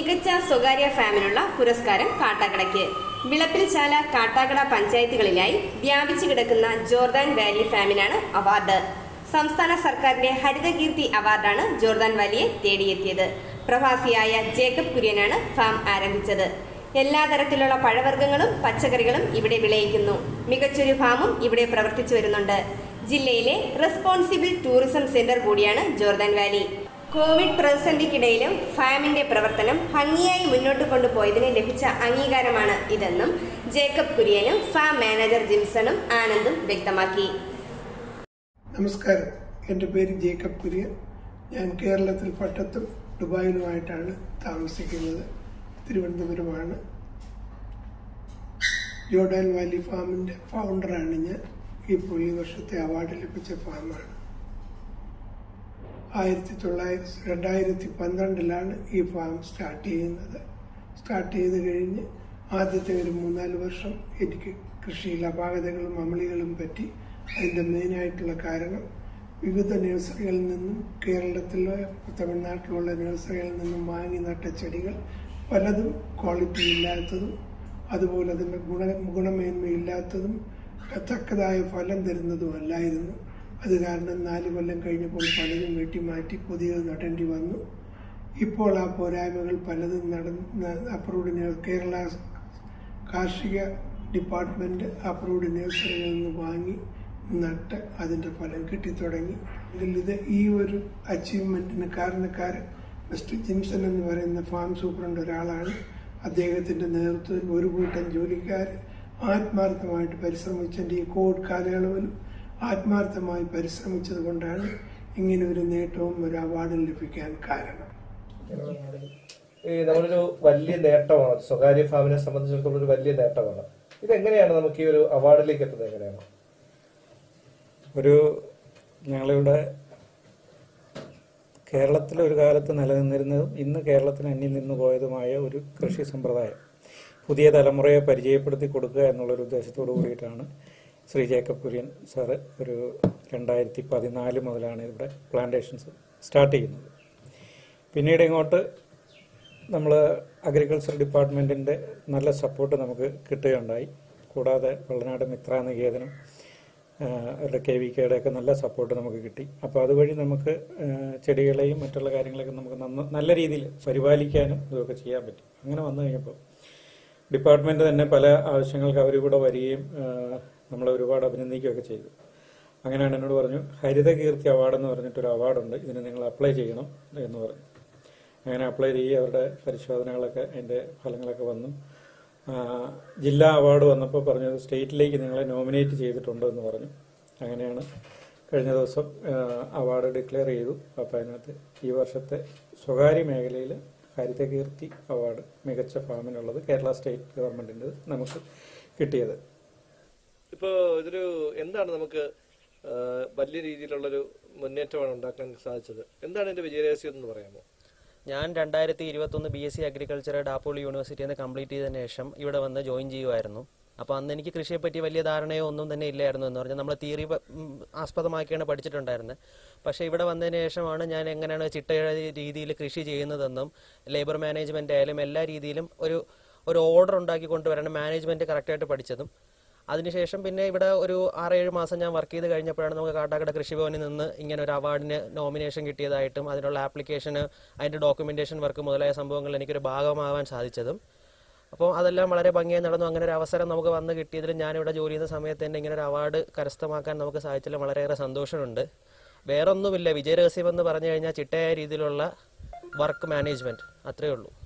മികച്ച സ്വകാര്യ ഫാമിനുള്ള പുരസ്കാരം കാട്ടാക്കടയ്ക്ക് വിളപ്പിൽശാല കാട്ടാക്കട പഞ്ചായത്തുകളിലായി വ്യാപിച്ചു കിടക്കുന്ന ജോർദാൻ വാലി ഫാമിനാണ് അവാർഡ് സംസ്ഥാന സർക്കാരിന്റെ ഹരിതകീർത്തി അവാർഡാണ് ജോർദാൻ വാലിയെ തേടിയെത്തിയത് പ്രവാസിയായ ജേക്കബ് കുര്യനാണ് ഫാം ആരംഭിച്ചത് എല്ലാ തരത്തിലുള്ള പഴവർഗ്ഗങ്ങളും പച്ചക്കറികളും ഇവിടെ വിളയിക്കുന്നു മികച്ചൊരു ഫാമും ഇവിടെ പ്രവർത്തിച്ചു വരുന്നുണ്ട് ജില്ലയിലെ റെസ്പോൺസിബിൾ ടൂറിസം സെന്റർ കൂടിയാണ് ജോർദാൻ വാലി കോവിഡ് പ്രതിസന്ധിക്കിടയിലും ഫാമിന്റെ പ്രവർത്തനം ഭംഗിയായി മുന്നോട്ട് കൊണ്ടുപോയതിന് ലഭിച്ച അംഗീകാരമാണ് ഇതെന്നും ജേക്കബ് കുര്യനും ഫാം മാനേജർ ജിംസണും ആനന്ദും വ്യക്തമാക്കി നമസ്കാരം എൻ്റെ പേര് ജേക്കബ് കുര്യൻ ഞാൻ കേരളത്തിൽ പട്ടത്തും ദുബായിലുമായിട്ടാണ് താമസിക്കുന്നത് തിരുവനന്തപുരമാണ് ജോർഡാൻ വാലി ഫാമിൻ്റെ ഫൗണ്ടറാണ് ഞാൻ ഇപ്പോൾ ഈ വർഷത്തെ അവാർഡ് ലഭിച്ച ഫാമാണ് ആയിരത്തി തൊള്ളായിരത്തി രണ്ടായിരത്തി പന്ത്രണ്ടിലാണ് ഈ ഫാം സ്റ്റാർട്ട് ചെയ്യുന്നത് സ്റ്റാർട്ട് ചെയ്ത് കഴിഞ്ഞ് ആദ്യത്തെ ഒരു മൂന്നാല് വർഷം എനിക്ക് കൃഷിയിൽ അപാകതകളും അമളികളും പറ്റി അതിൻ്റെ മെയിനായിട്ടുള്ള കാരണം വിവിധ നഴ്സറികളിൽ നിന്നും കേരളത്തിലോ തമിഴ്നാട്ടിലുള്ള നഴ്സറികളിൽ നിന്നും വാങ്ങി നട്ട ചെടികൾ പലതും ക്വാളിറ്റി ഇല്ലാത്തതും അതുപോലെ തന്നെ ഗുണ ഗുണമേന്മയില്ലാത്തതും തക്കതായ ഫലം തരുന്നതുമല്ലായിരുന്നു അത് കാരണം നാല് കൊല്ലം കഴിഞ്ഞപ്പോൾ പലതും വെട്ടിമാറ്റി പുതിയത് നടേണ്ടി വന്നു ഇപ്പോൾ ആ പോരായ്മകൾ പലതും നടന്ന് അപ്രൂവ്ഡ് കേരള കാർഷിക ഡിപ്പാർട്ട്മെന്റ് അപ്രൂവ്ഡ് നഴ്സറികളിൽ നിന്ന് വാങ്ങി നട്ട് അതിന്റെ ഫലം കിട്ടിത്തുടങ്ങി ഇതിൽ ഇത് ഈ ഒരു അച്ചീവ്മെന്റിന് കാരണക്കാരൻ മിസ്റ്റർ ജിംസൺ എന്ന് പറയുന്ന ഫാം സൂപ്രണ്ട് ഒരാളാണ് അദ്ദേഹത്തിന്റെ നേതൃത്വത്തിൽ ഒരു കൂട്ടം ജോലിക്കാർ ആത്മാർത്ഥമായിട്ട് പരിശ്രമിച്ചതിന്റെ ഈ കോവിഡ് കാലയളവിലും ആത്മാർത്ഥമായി പരിശ്രമിച്ചത് കൊണ്ടാണ് ഇങ്ങനെ ഒരു നേട്ടവും ഒരു അവാർഡും ലഭിക്കാൻ കാരണം ഈ നമ്മളൊരു വലിയ നേട്ടമാണ് സ്വകാര്യ ഫാമിനെ സംബന്ധിച്ചിടത്തോളം ഒരു വലിയ നേട്ടമാണ് ഇതെങ്ങനെയാണ് നമുക്ക് ഈ ഒരു അവാർഡിലേക്ക് എത്തുന്നത് എങ്ങനെയാണ് ഒരു ഞങ്ങളിവിടെ കേരളത്തിൽ ഒരു കാലത്ത് നിലനിന്നിരുന്നതും ഇന്ന് കേരളത്തിന് അന്യം നിന്ന് പോയതുമായ ഒരു കൃഷി സമ്പ്രദായം പുതിയ തലമുറയെ പരിചയപ്പെടുത്തി കൊടുക്കുക എന്നുള്ളൊരു ഉദ്ദേശത്തോടു കൂടിയിട്ടാണ് ശ്രീ ജേക്കബ് കുര്യൻ സാറ് ഒരു രണ്ടായിരത്തി പതിനാല് മുതലാണ് ഇവിടെ പ്ലാന്റേഷൻസ് സ്റ്റാർട്ട് ചെയ്യുന്നത് പിന്നീട് ഇങ്ങോട്ട് നമ്മൾ അഗ്രികൾച്ചർ ഡിപ്പാർട്ട്മെൻറ്റിൻ്റെ നല്ല സപ്പോർട്ട് നമുക്ക് കിട്ടുകയുണ്ടായി കൂടാതെ വെള്ളനാട് മിത്ര നികേതനം ആഹ് അവരുടെ കെ വി കെയുടെ ഒക്കെ നല്ല സപ്പോർട്ട് നമുക്ക് കിട്ടി അപ്പോൾ അതുവഴി നമുക്ക് ആഹ് ചെടികളെയും മറ്റുള്ള കാര്യങ്ങളൊക്കെ നമുക്ക് നന്ന നല്ല രീതിയിൽ പരിപാലിക്കാനും ഇതൊക്കെ ചെയ്യാൻ പറ്റി അങ്ങനെ വന്നു കഴിഞ്ഞപ്പോൾ ഡിപ്പാർട്ട്മെൻറ്റ് തന്നെ പല ആവശ്യങ്ങൾക്ക് അവർ കൂടെ വരികയും ആഹ് നമ്മളെ ഒരുപാട് അഭിനന്ദിക്കുകയൊക്കെ ചെയ്തു അങ്ങനെയാണ് എന്നോട് പറഞ്ഞു ഹരിതകീർത്തി അവാർഡ് എന്ന് പറഞ്ഞിട്ടൊരു അവാർഡുണ്ട് ഇതിന് നിങ്ങൾ അപ്ലൈ ചെയ്യണം എന്ന് പറഞ്ഞു അങ്ങനെ അപ്ലൈ ചെയ്യുക അവരുടെ പരിശോധനകളൊക്കെ അതിൻ്റെ ഫലങ്ങളൊക്കെ വന്നു ആ, ജില്ലാ അവാർഡ് വന്നപ്പോൾ പറഞ്ഞത് സ്റ്റേറ്റിലേക്ക് നിങ്ങളെ നോമിനേറ്റ് ചെയ്തിട്ടുണ്ട് എന്ന് പറഞ്ഞു അങ്ങനെയാണ് കഴിഞ്ഞ ദിവസം അവാർഡ് ഡിക്ലെയർ ചെയ്തു അപ്പോൾ അതിനകത്ത് ഈ വർഷത്തെ സ്വകാര്യ മേഖലയിൽ ഹരിതകീർത്തി അവാർഡ് മികച്ച ഫാമിനുള്ളത് കേരള സ്റ്റേറ്റ് ഗവൺമെൻറ്റിൻ്റെ നമുക്ക് കിട്ടിയത് ഇപ്പോ ഇതൊരു എന്താണ് നമുക്ക് ആ, വലിയ രീതിയിലുള്ളൊരു മുന്നേറ്റമാണ് ഉണ്ടാക്കാൻ സാധിച്ചത് എന്താണ് ഇതിന്റെ വിജയരഹസ്യം എന്ന് പറയാമോ ഞാൻ രണ്ടായിരത്തി ഇരുപത്തൊന്ന് B S C agriculture Dapoli യൂണിവേഴ്സിറ്റിയിൽ നിന്ന് കംപ്ലീറ്റ് ചെയ്തതിന് ശേഷം ഇവിടെ വന്ന് ജോയിൻ ചെയ്യുമായിരുന്നു അപ്പോൾ അന്ന് എനിക്ക് കൃഷിയെപ്പറ്റി വലിയ ധാരണയോ ഒന്നും തന്നെ ഇല്ലായിരുന്നു എന്ന് പറഞ്ഞാൽ നമ്മൾ തിയറി ആസ്പദമാക്കിയാണ് പഠിച്ചിട്ടുണ്ടായിരുന്നത് പക്ഷേ ഇവിടെ വന്നതിന് ശേഷമാണ് ഞാൻ എങ്ങനെയാണ് ചിട്ടയുടെ രീതിയിൽ കൃഷി ചെയ്യുന്നതെന്നും ലേബർ മാനേജ്മെന്റ് ആയാലും എല്ലാ രീതിയിലും ഒരു ഒരു ഓർഡർ ഉണ്ടാക്കി കൊണ്ടുവരണം മാനേജ്മെന്റ് കറക്റ്റായിട്ട് പഠിച്ചതും അതിനുശേഷം പിന്നെ ഇവിടെ ഒരു ആറേഴ് മാസം ഞാൻ വർക്ക് ചെയ്ത് കഴിഞ്ഞപ്പോഴാണ് നമുക്ക് കാട്ടാക്കട കൃഷിഭവനിൽ നിന്ന് ഇങ്ങനെ ഒരു അവാർഡിന് നോമിനേഷൻ കിട്ടിയതായിട്ടും അതിനുള്ള ആപ്ലിക്കേഷന് അതിന്റെ ഡോക്യുമെന്റേഷൻ വർക്ക് മുതലായ സംഭവങ്ങൾ എനിക്കൊരു ഭാഗമാവാൻ സാധിച്ചതും അപ്പോൾ അതെല്ലാം വളരെ ഭംഗിയായി നടന്നു അങ്ങനെ ഒരു അവസരം നമുക്ക് വന്ന് കിട്ടിയതിൽ ഞാനിവിടെ ജോലി ചെയ്യുന്ന സമയത്ത് തന്നെ ഇങ്ങനെ ഒരു അവാർഡ് കരസ്ഥമാക്കാൻ നമുക്ക് സാധിച്ചതിൽ വളരെയേറെ സന്തോഷമുണ്ട് വേറൊന്നുമില്ല വിജയരഹസ്യം എന്ന് പറഞ്ഞു കഴിഞ്ഞാൽ ചിട്ടയായ രീതിയിലുള്ള വർക്ക് മാനേജ്മെന്റ് അത്രയേ ഉള്ളൂ